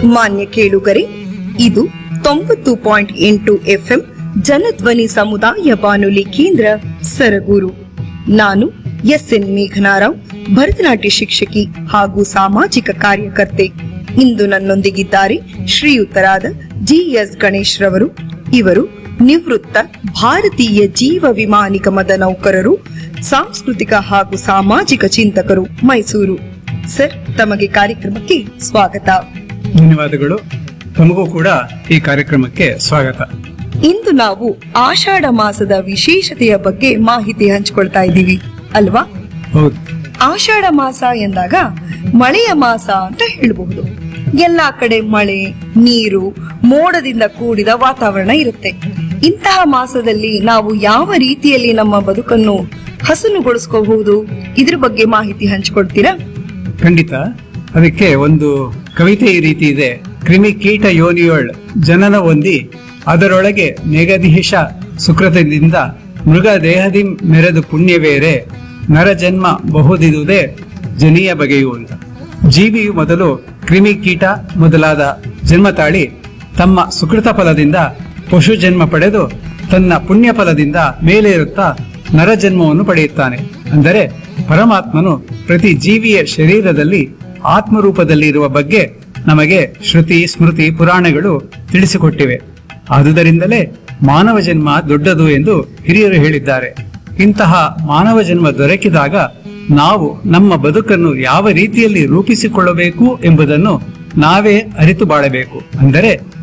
ಮಾನ್ಯ ಕೇಳುಗರೆ ಇದು ತೊಂಬತ್ತು ಪಾಯಿಂಟ್ ಎಂಟು ಎಫ್ಎಂ ಜನಧ್ವನಿ ಸಮುದಾಯ ಬಾನುಲಿ ಕೇಂದ್ರ ಸರಗೂರು ನಾನು ಎಸ್ಎನ್ ಮೇಘನಾರಾವ್ ಭರತನಾಟ್ಯ ಶಿಕ್ಷಕಿ ಹಾಗೂ ಸಾಮಾಜಿಕ ಕಾರ್ಯಕರ್ತೆ ಇಂದು ನನ್ನೊಂದಿಗಿದ್ದಾರೆ ಶ್ರೀಯುತರಾದ ಜಿಎಸ್ ಗಣೇಶ್ ರವರು ಇವರು ನಿವೃತ್ತ ಭಾರತೀಯ ಜೀವ ವಿಮಾ ನಿಗಮದ ನೌಕರರು ಸಾಂಸ್ಕೃತಿಕ ಹಾಗೂ ಸಾಮಾಜಿಕ ಚಿಂತಕರು ಮೈಸೂರು ಸರ್ ತಮಗೆ ಕಾರ್ಯಕ್ರಮಕ್ಕೆ ಸ್ವಾಗತ ಧನ್ಯವಾದಗಳು ತಮಗೂ ಕೂಡ ಈ ಕಾರ್ಯಕ್ರಮಕ್ಕೆ ಸ್ವಾಗತ ಇಂದು ನಾವು ಆಷಾಢ ಮಾಸದ ವಿಶೇಷತೆಯ ಬಗ್ಗೆ ಮಾಹಿತಿ ಹಂಚಿಕೊಳ್ತಾ ಇದ್ದೀವಿ ಅಲ್ವಾ ಹೌದು ಆಷಾಢ ಮಾಸ ಎಂದಾಗ ಮಳೆಯ ಮಾಸ ಅಂತ ಹೇಳಬಹುದು ಎಲ್ಲಾ ಕಡೆ ಮಳೆ ನೀರು ಮೋಡದಿಂದ ಕೂಡಿದ ವಾತಾವರಣ ಇರುತ್ತೆ ಇಂತಹ ಮಾಸದಲ್ಲಿ ನಾವು ಯಾವ ರೀತಿಯಲ್ಲಿ ನಮ್ಮ ಬದುಕನ್ನು ಹಸನುಗೊಳಿಸ್ಕೋಬಹುದು ಇದ್ರ ಬಗ್ಗೆ ಮಾಹಿತಿ ಹಂಚಿಕೊಡ್ತೀರಾ ಖಂಡಿತ ಅದಕ್ಕೆ ಒಂದು ಕವಿತೆ ಈ ರೀತಿ ಇದೆ ಕ್ರಿಮಿ ಕೀಟ ಯೋನಿಯೊಳ್ ಜನನ ಹೊಂದಿ ಅದರೊಳಗೆ ನೆಗದಿಹಿಷ ಸುಕೃತದಿಂದ ಮೃಗ ದೇಹದಿ ಮೆರೆದು ಪುಣ್ಯವೇರೆ ನರಜನ್ಮ ಬಹುದಿದುದೇ ಜನಿಯ ಬಗೆಯು ಅಂತ ಜೀವಿಯು ಮೊದಲು ಕ್ರಿಮಿ ಕೀಟ ಮೊದಲಾದ ಜನ್ಮ ತಾಳಿ ತಮ್ಮ ಸುಕೃತ ಫಲದಿಂದ ಪಶು ಜನ್ಮ ಪಡೆದು ತನ್ನ ಪುಣ್ಯ ಫಲದಿಂದ ಮೇಲೆ ಇರುತ್ತಾ ನರಜನ್ಮವನ್ನು ಪಡೆಯುತ್ತಾನೆ ಅಂದರೆ ಪರಮಾತ್ಮನು ಪ್ರತಿ ಜೀವಿಯ ಶರೀರದಲ್ಲಿ ಆತ್ಮರೂಪದಲ್ಲಿ ಇರುವ ಬಗ್ಗೆ ನಮಗೆ ಶ್ರುತಿ ಸ್ಮೃತಿ ಪುರಾಣಗಳು ತಿಳಿಸಿಕೊಟ್ಟಿವೆ ಆದುದರಿಂದಲೇ ಮಾನವ ಜನ್ಮ ದೊಡ್ಡದು ಎಂದು ಹಿರಿಯರು ಹೇಳಿದ್ದಾರೆ ಇಂತಹ ಮಾನವ ಜನ್ಮ ದೊರಕಿದಾಗ ನಾವು ನಮ್ಮ ಬದುಕನ್ನು ಯಾವ ರೀತಿಯಲ್ಲಿ ರೂಪಿಸಿಕೊಳ್ಳಬೇಕು ಎಂಬುದನ್ನು ನಾವೇ ಅರಿತು ಬಾಳಬೇಕು ಅಂದರೆ